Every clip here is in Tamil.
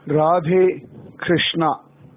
ராதே கிருஷ்ணா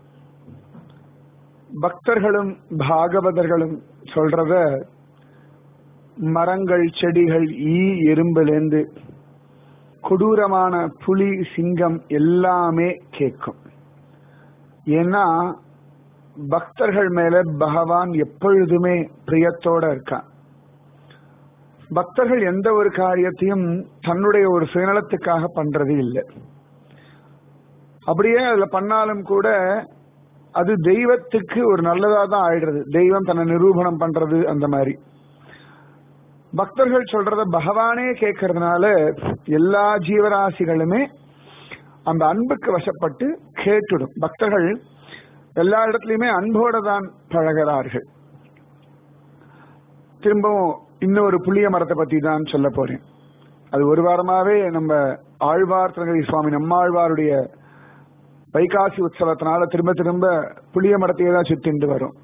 பக்தர்களும் பாகவதர்களும் சொல்றத மரங்கள் செடிகள் ஈ எறும்பிலேந்து கொடூரமான புலி சிங்கம் எல்லாமே கேட்கும் ஏன்னா பக்தர்கள் மேல பகவான் எப்பொழுதுமே பிரியத்தோட இருக்கான் பக்தர்கள் எந்த ஒரு காரியத்தையும் தன்னுடைய ஒரு சுயநலத்துக்காக பண்றது இல்லை அப்படியே அதுல பண்ணாலும் கூட அது தெய்வத்துக்கு ஒரு நல்லதா தான் ஆயிடுறது தெய்வம் தன்னை நிரூபணம் பண்றது அந்த மாதிரி பக்தர்கள் சொல்றத பகவானே கேட்கறதுனால எல்லா ஜீவராசிகளுமே அந்த அன்புக்கு வசப்பட்டு கேட்டுடும் பக்தர்கள் எல்லா இடத்துலயுமே அன்போட தான் பழகிறார்கள் திரும்பவும் இன்னொரு புளிய மரத்தை பத்தி தான் சொல்ல போறேன் அது ஒரு வாரமாவே நம்ம ஆழ்வார் திருநகரி சுவாமி நம்மாழ்வாருடைய வைகாசி உற்சவத்தினால திரும்ப திரும்ப புளிய மரத்தையே தான் சுத்திண்டு வரும்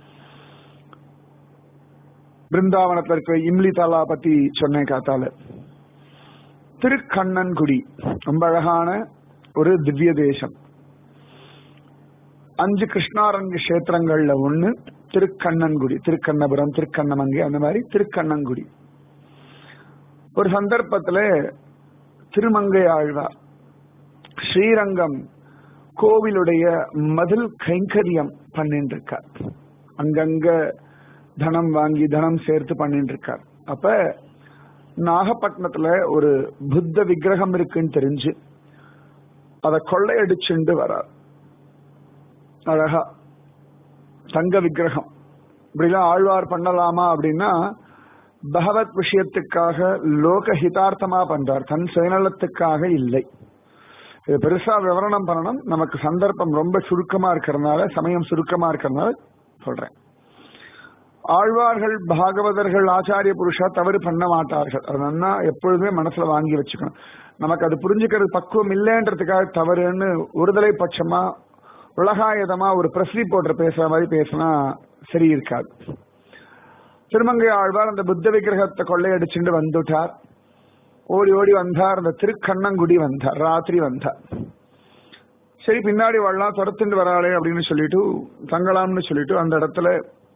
பிருந்தாவனத்துல இருக்க இம்லி தாலா பத்தி சொன்னேன் காத்தால திருக்கண்ணன்குடி ரொம்ப அழகான ஒரு திவ்ய தேசம் அஞ்சு கிருஷ்ணாரங்க கஷேத்திரங்கள்ல ஒண்ணு திருக்கண்ணன்குடி திருக்கண்ணபுரம் திருக்கண்ணமங்கை அந்த மாதிரி திருக்கண்ணன்குடி ஒரு சந்தர்ப்பத்துல திருமங்கை ஆழ்வார் ஸ்ரீரங்கம் கோவிலுடைய மதில் கைங்கரியம் பண்ணிட்டு இருக்கார் அங்கங்க தனம் வாங்கி தனம் சேர்த்து பண்ணிட்டு இருக்கார் அப்ப நாகப்பட்டினத்துல ஒரு புத்த விக்கிரகம் இருக்குன்னு தெரிஞ்சு அதை கொள்ளையடிச்சுண்டு வரார் அழகா தங்க விக்கிரகம் இப்படிலாம் ஆழ்வார் பண்ணலாமா அப்படின்னா பகவத் விஷயத்துக்காக லோக ஹிதார்த்தமா பண்றார் தன் சுயநலத்துக்காக இல்லை இது பெருசா விவரணம் பண்ணணும் நமக்கு சந்தர்ப்பம் ரொம்ப சுருக்கமா இருக்கிறதுனால சமயம் சுருக்கமா இருக்கிறதுனால சொல்றேன் ஆழ்வார்கள் பாகவதர்கள் ஆச்சாரிய புருஷா தவறு பண்ண மாட்டார்கள் அதனா எப்பொழுதுமே மனசுல வாங்கி வச்சுக்கணும் நமக்கு அது புரிஞ்சுக்கிறது பக்குவம் இல்லைன்றதுக்காக தவறுன்னு ஒருதலை பட்சமா உலகாயதமா ஒரு பிரஸ் ரிப்போர்ட்டர் பேசுற மாதிரி பேசினா சரி இருக்காது திருமங்கை ஆழ்வார் அந்த புத்த விக்கிரகத்தை கொள்ளையடிச்சுட்டு வந்துட்டார் ஓடி ஓடி வந்தார் அந்த திருக்கண்ணங்குடி வந்தார் ராத்திரி வந்தார் சரி பின்னாடி வரலாம் துரத்துண்டு வராளே அப்படின்னு சொல்லிட்டு தங்கலாம்னு சொல்லிட்டு அந்த இடத்துல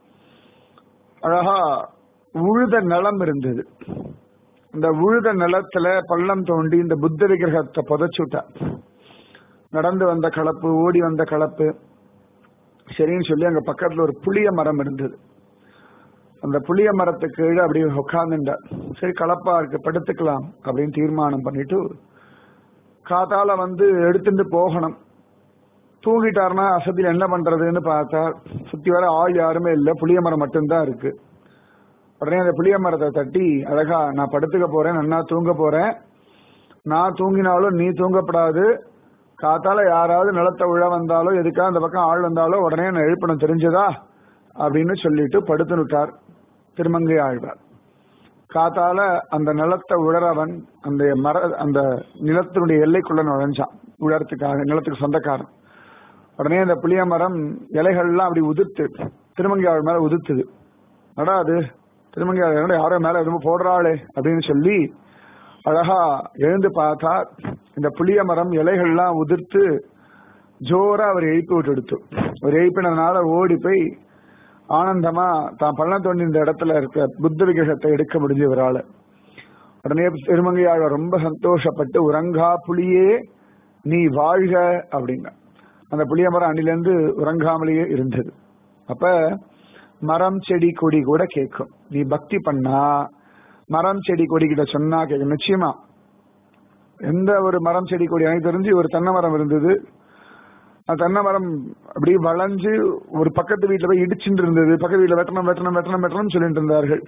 அழகா உழுத நிலம் இருந்தது இந்த உழுத நிலத்துல பள்ளம் தோண்டி இந்த புத்த விக்கிரகத்தை புதைச்சுட்டார் நடந்து வந்த கலப்பு ஓடி வந்த கலப்பு சரின்னு சொல்லி அங்க பக்கத்துல ஒரு புளிய மரம் இருந்தது அந்த புளிய மரத்துக்கு கீழே அப்படி உட்காந்துட்டார் சரி கலப்பா இருக்கு படுத்துக்கலாம் அப்படின்னு தீர்மானம் பண்ணிட்டு காத்தால வந்து எடுத்துட்டு போகணும் தூங்கிட்டாருன்னா அசதியில் என்ன பண்றதுன்னு பார்த்தா சுத்தி வர ஆள் யாருமே இல்லை புளிய மரம் மட்டும்தான் இருக்கு உடனே அந்த புளிய மரத்தை தட்டி அழகா நான் படுத்துக்க போறேன் நன்னா தூங்க போறேன் நான் தூங்கினாலும் நீ தூங்கப்படாது காத்தால யாராவது நிலத்தை உழ வந்தாலோ எதுக்காக அந்த பக்கம் ஆள் வந்தாலோ உடனே நான் எழுப்பணும் தெரிஞ்சதா அப்படின்னு சொல்லிட்டு படுத்து விட்டார் திருமங்கை ஆழ்வார் காத்தால அந்த நிலத்தை உழறவன் அந்த மர அந்த நிலத்தினுடைய எல்லைக்குள்ள நுழைஞ்சான் உழறதுக்காக நிலத்துக்கு சொந்தக்காரன் உடனே அந்த புளிய மரம் இலைகள்லாம் அப்படி உதிர்த்து திருமங்கை ஆள் மேல உதிர்த்துது நடா அது திருமங்கை ஆள் யாரோ மேல எதுவும் போடுறாளே அப்படின்னு சொல்லி அழகா எழுந்து பார்த்தா இந்த புளிய மரம் இலைகள்லாம் உதிர்த்து ஜோரா அவர் எழுப்பி விட்டு எடுத்து ஒரு எழுப்பினதுனால ஓடி போய் ஆனந்தமா தான் பள்ளம் தோண்டி இந்த இடத்துல இருக்க புத்த விக்கிரகத்தை எடுக்க முடிஞ்சவரால உடனே திருமங்கையாழ்வார் ரொம்ப சந்தோஷப்பட்டு உறங்கா புலியே நீ வாழ்க அப்படிங்க அந்த புளிய மரம் அன்னிலிருந்து உறங்காமலேயே இருந்தது அப்ப மரம் செடி கொடி கூட கேட்கும் நீ பக்தி பண்ணா மரம் செடி கொடி கிட்ட சொன்னா கேட்கும் நிச்சயமா எந்த ஒரு மரம் செடி கொடி எனக்கு தெரிஞ்சு ஒரு தென்னை மரம் இருந்தது அந்த தென்னை மரம் அப்படியே வளைஞ்சு ஒரு பக்கத்து வீட்டுல போய் இடிச்சுட்டு இருந்தது பக்கத்து வீட்டுல வெட்டணும் வெட்டணும் வெட்டணும் வெட்டணும் சொல்லிட்டு இருந்தார்கள்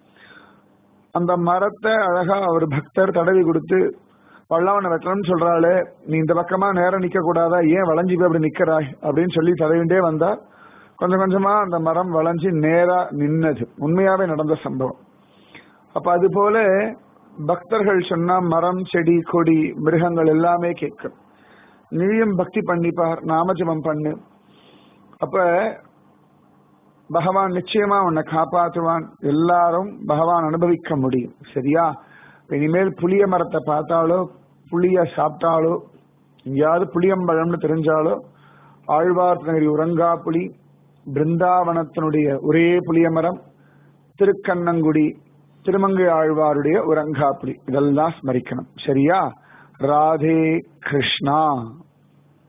அந்த மரத்தை அழகா ஒரு பக்தர் தடவி கொடுத்து பல்லாவனை வெட்டணும்னு சொல்றாளே நீ இந்த பக்கமா நேரம் நிக்க கூடாதா ஏன் வளைஞ்சு போய் அப்படி நிக்கிறாய் அப்படின்னு சொல்லி தடவிண்டே வந்தா கொஞ்சம் கொஞ்சமா அந்த மரம் வளைஞ்சு நேரா நின்னது உண்மையாவே நடந்த சம்பவம் அப்ப அது போல பக்தர்கள் சொன்னா மரம் செடி கொடி மிருகங்கள் எல்லாமே கேட்கும் நீயும் பக்தி பண்ணிப்பார் நாமஜபம் பண்ணு அப்ப பகவான் நிச்சயமா உன்னை காப்பாற்றுவான் எல்லாரும் பகவான் அனுபவிக்க முடியும் சரியா இனிமேல் புளிய மரத்தை பார்த்தாலோ புளிய சாப்பிட்டாலோ எங்கேயாவது புளியம்பழம்னு தெரிஞ்சாலோ ஆழ்வார் நகரி உறங்கா புலி பிருந்தாவனத்தினுடைய ஒரே புளியமரம் திருக்கண்ணங்குடி திருமங்கை ஆழ்வாருடைய உறங்கா புலி இதெல்லாம் ஸ்மரிக்கணும் சரியா ராதே கிருஷ்ணா